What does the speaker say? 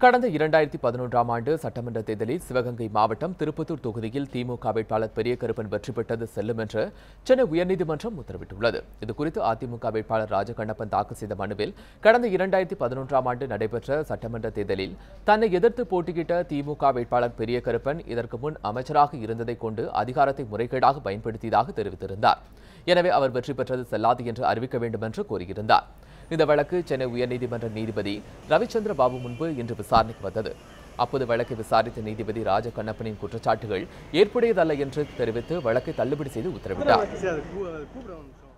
கடந்த இரண்டாயிரத்தி பதினொன்றாம் ஆண்டு சட்டமன்ற தேர்தலில் சிவகங்கை மாவட்டம் திருப்பத்தூர் தொகுதியில் திமுக வேட்பாளர் பெரிய கருப்பன் வெற்றி பெற்றது செல்லும் என்று சென்னை உயர்நீதிமன்றம் உத்தரவிட்டுள்ளது இதுகுறித்து அதிமுக வேட்பாளர் ராஜகண்ணப்பன் தாக்கல் செய்த மனுவில் கடந்த இரண்டாயிரத்தி பதினொன்றாம் ஆண்டு நடைபெற்ற சட்டமன்ற தேர்தலில் தன்னை எதிர்த்து போட்டியிட்ட திமுக வேட்பாளர் பெரிய கருப்பன் இதற்கு முன் அமைச்சராக இருந்ததை கொண்டு அதிகாரத்தை முறைகேடாக பயன்படுத்தியதாக தெரிவித்திருந்தார் எனவே அவர் வெற்றி பெற்றது செல்லாது என்று அறிவிக்க வேண்டும் என்று கோரியிருந்தார் இந்த வழக்கு சென்னை உயர்நீதிமன்ற நீதிபதி ரவிச்சந்திர பாபு முன்பு இன்று விசாரணைக்கு வந்தது அப்போது வழக்கை விசாரித்த நீதிபதி ராஜகண்ணப்பனின் குற்றச்சாட்டுகள் ஏற்புடையதல்ல என்று தெரிவித்து வழக்கை தள்ளுபடி செய்து உத்தரவிட்டார் சரி, அது கூ- அது கூப்பிட வந்து